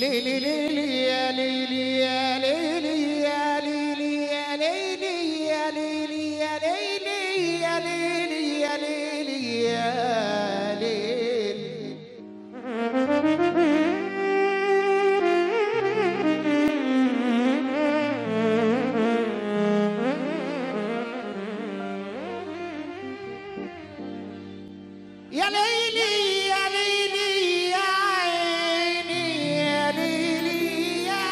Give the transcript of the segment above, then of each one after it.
ليلي ليلي يا ليلي يا ليلي يا ليلي يا ليلي يا ليلي يا ليلي يا ليلي يا ليلي يا ليلي يا ليلي يا ليلي يا عيني يا ليلي يا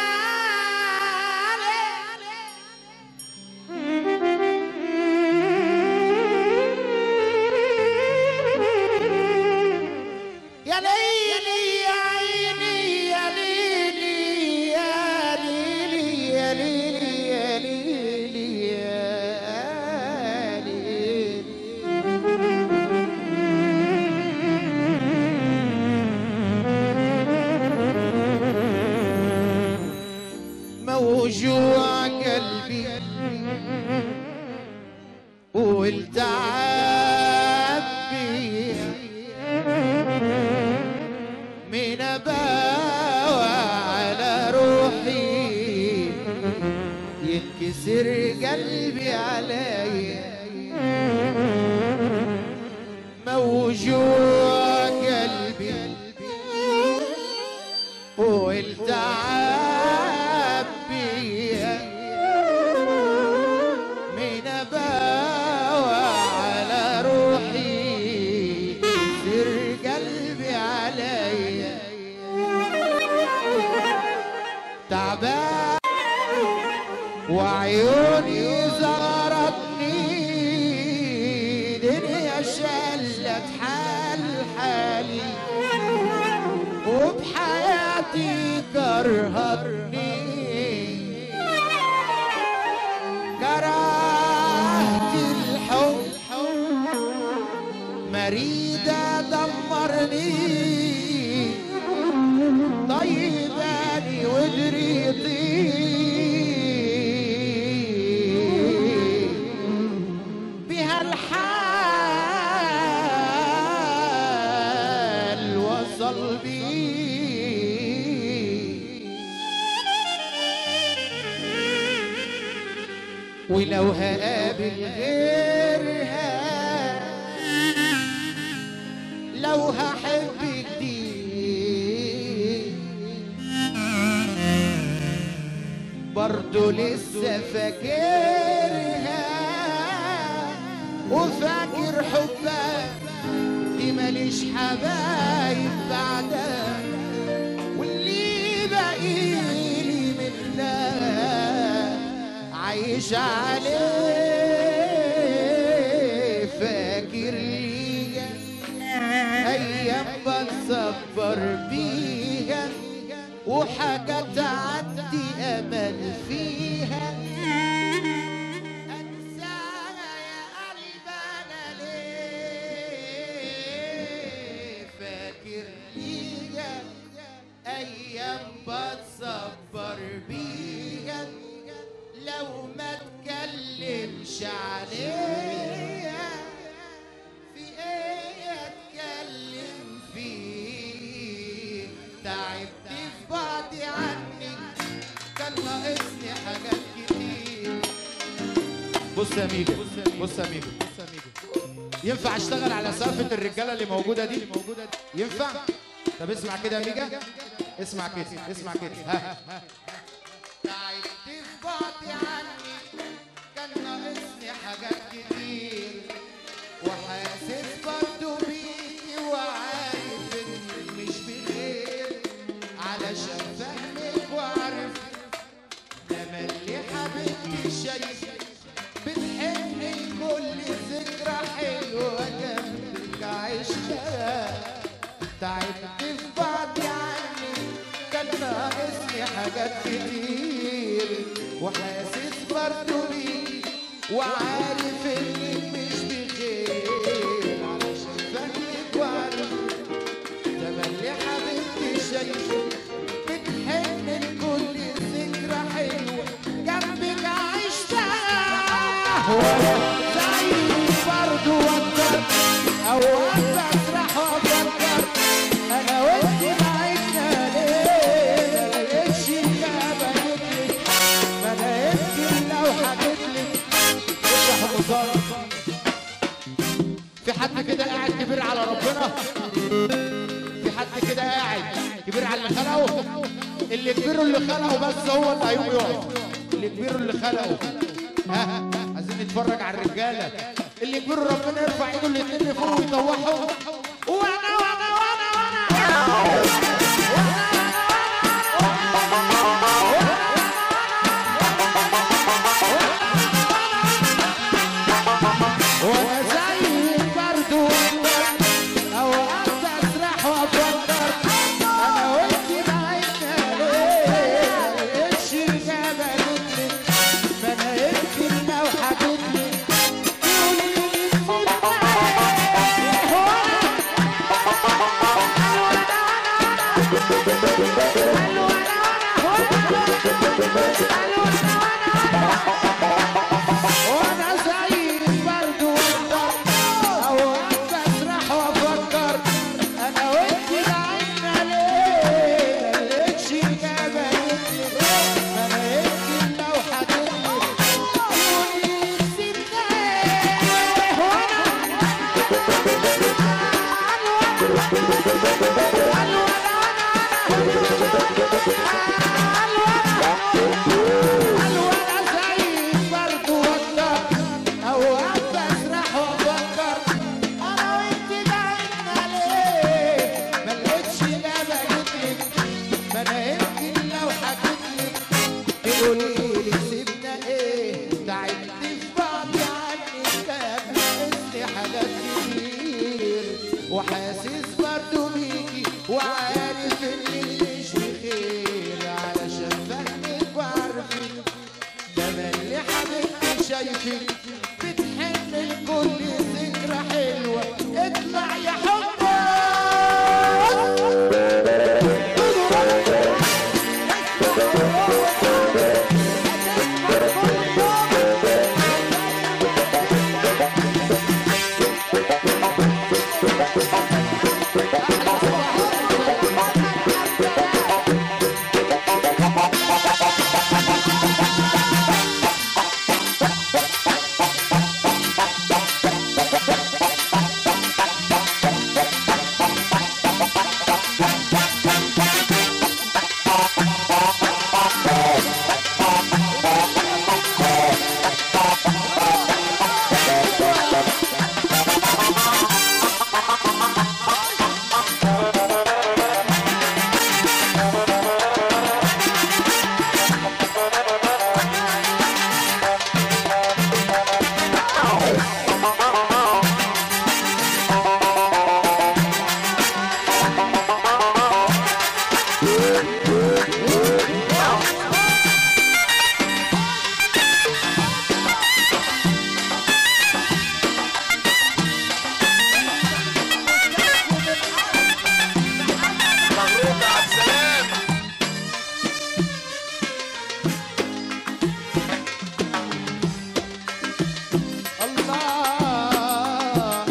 يا ليلي يا عيني يا ليلي يا ليلي يا ليلي يا ليلي يا ليلي موجوع قلبي والتعب بي من اباوى على روحي ينكسر قلبي علي موجوع قلبي والتعب بيها من اباوى على روحي يصير قلبي علي تعبان وعيوني زغرتني دنيا شلت حال حالي وبحياتي كرهتني كرهت الحب مريدة دمرني طيباني ودريطي بها الحال وصل بي ولو هقابل غيرها لو هحب جديد برضو لسه فاكرها وفاكر حبها دي ماليش حبايب بعدها واللي بقيلي منها عايش عليه فاكر ليا ايام بتصبر بيها وحاجة تعدي امل فيها انساها يا قلب انا ليه فاكر ليا ايام بتصبر بيها لو ما تكلمش عليها في ايه اتكلم فيه تعبت في بعدي عنك كان ناقصني حاجات كتير بص يا ميجا بص يا ميجا ينفع اشتغل على سقفة الرجالة اللي موجودة دي؟ ينفع؟ طب اسمع كده يا ميجا اسمع كده اسمع كده ها تعبت في بعدي عني كان ناقصني حاجات كتير وحاسس برضه بيكي وعارف انك مش بخير علشان فاهمك وعارف تملي حبيبتي شايف بتحبني كل ذكرى حلوة جنبك عشتها تعبت في بعدي عني كان ناقصني حاجات كتير وحاسس برضه بيك وعارف انك مش بخير علشان فاهمك وعارف تملي حبيبتي شايفك بتحن كل ذكرى حلوة جنبك عشتها وانا زي برضه وفر اوقات بسرح وافكر انا وانت بعدنا ليه اللي كبيره اللي خلقه بس هو اللي هيقوم يقف اللي كبيره اللي خلقه ها عايزين نتفرج على الرجاله اللي كبيره ربنا يرفع ايده الاثنين لفوق ويطوحهم وانا وانا وانا وانا وانا زي البرد والبرد اوقات اسرح وافكر انا وانت بعدنا ليه ملقتش اجابه جتلك ما انا يمكن لو حكيتلك تقولي لي سيبها هو انا وانا زي البرد والبرد اوقات اسرح وافكر انا وانت بعدنا ليه ملقتش اجابه جتلك ما انا يمكن لو حكيتلك تقولي لي سيبنا هو انا الولا زي البرد والدار اوقات اسرح وافكر انا وانت بعدنا ليه ملقتش اجابه جتلك ما انا يمكن لو حكيتلك تقولي لي سيبنا ايه تعبت في بعض عنك كان ناقصني حاجات كتير وحاسس برضه بيكي وعارف اني مش بخير علشان فاهمك وعارفك تملي حبيبتي شايفك بتحن لكل ذكرى حلوة اطلع يا حبك مبروك عبد السلام الله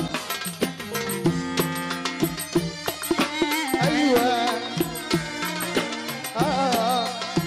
ايوه آه.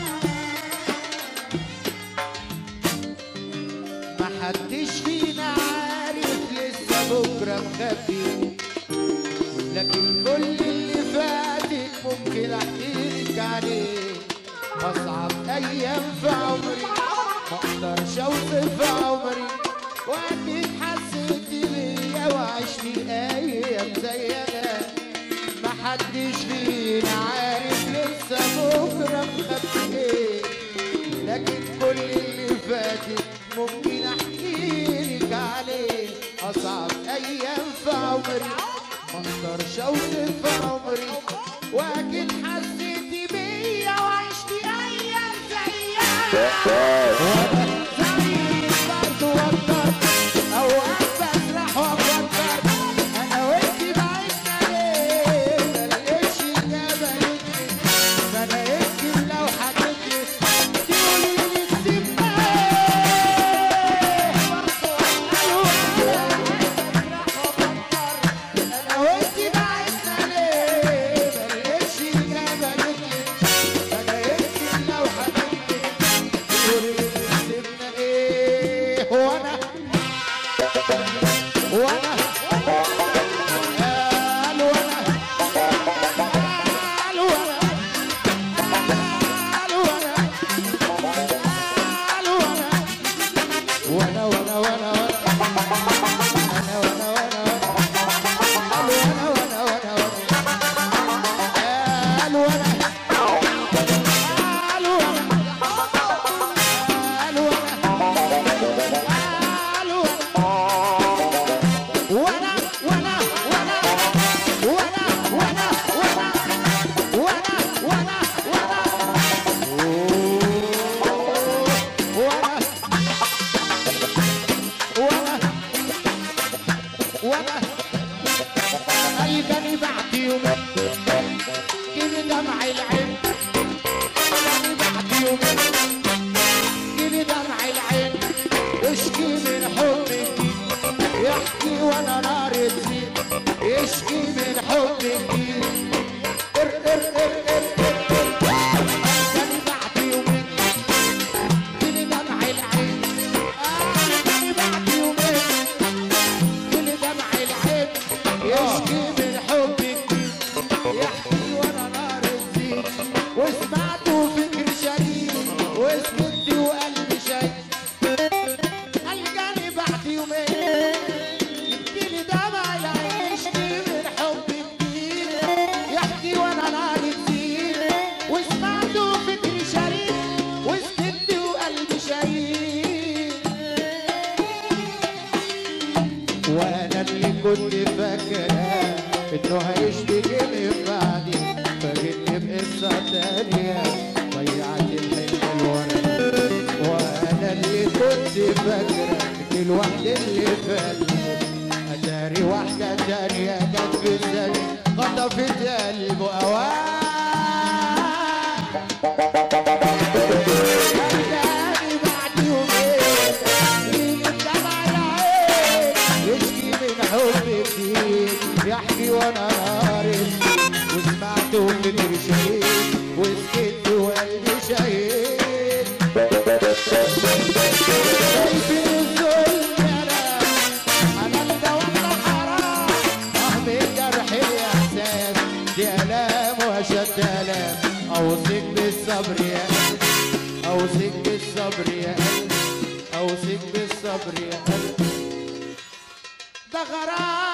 ما حدش فينا عارف لسه بكره مخبي لكن كل اللي فاتك ممكن احكيلك عليه اصعب ايام في عمري ما اقدرش اوصف عمري واكيد حسيت بيا وعشت ايام زي انا ما حدش فينا عارف لسه بكره مخبي ايه لكن كل اللي فاتت ممكن احكيلك عليه اصعب ايام في عمري ما اقدرش اوصف عمري واكيد حسيت بيا وعشت ايام زيها زي برضه وتر اوقات بسرح وافكر انا وانت بعدنا ليه ملقتش اجابه ليكي ما انا يمكن لو حكيتلك تقولي لي سيبنا برضه انا وانت بعدنا ليه ملقتش اجابه ليكي ما انا يمكن لو حكيتلك تقولي لي وانا وانا وانا وانا وانا وانا وانا قالوا وانا وانا وانا وانا قالوا وانا قالوا وانا قالوا وانا قالوا وانا وانا وانا وانا وانا وانا وانا وانا وانا وانا وانا قلبني بعد يومين جيلي دمع العين قلبني بعد يومين جيلي دمع العين اشكي من حبك يحكي وانا نار تزيد يشكي من حبك ار ار ار ار ار ار قلبني بعد يومين جيلي دمع العين قلبني بعد يومين جيلي دمع العين يشكي من حبك يحكي وانا نار تزيد وسمعته فكر شديد وسكت وقلبي شايف القاني بعد يومين يبكيلي دمع العين يشكي من حب جديد يحكي وانا نار تزيد وسمعته فكر شريد وسكت وقلبي شهيد وانا اللي كنت فاكره انه هيشتكي من بعدي فاجئني بقصه تانيه ضيعت الحلم الورا وانا اللي كنت فاكره اني الوحده اللي فاتت اتاري واحده تانيه جت في الثانيه خطفت قلبه اوان رجعني بعد يومين يجي بدمع العين يشكي من حب جديد يحكي وانا ناري وسمعته فكر شهيد وسكت وقلبي شهيد شايفين الظلم انا انا الدوام حرام اه من جرح الاحساس دي الام واشد الام اوصيك بالصبر يا قلبي اوصيك بالصبر يا قلبي اوصيك بالصبر يا قلبي ده غرام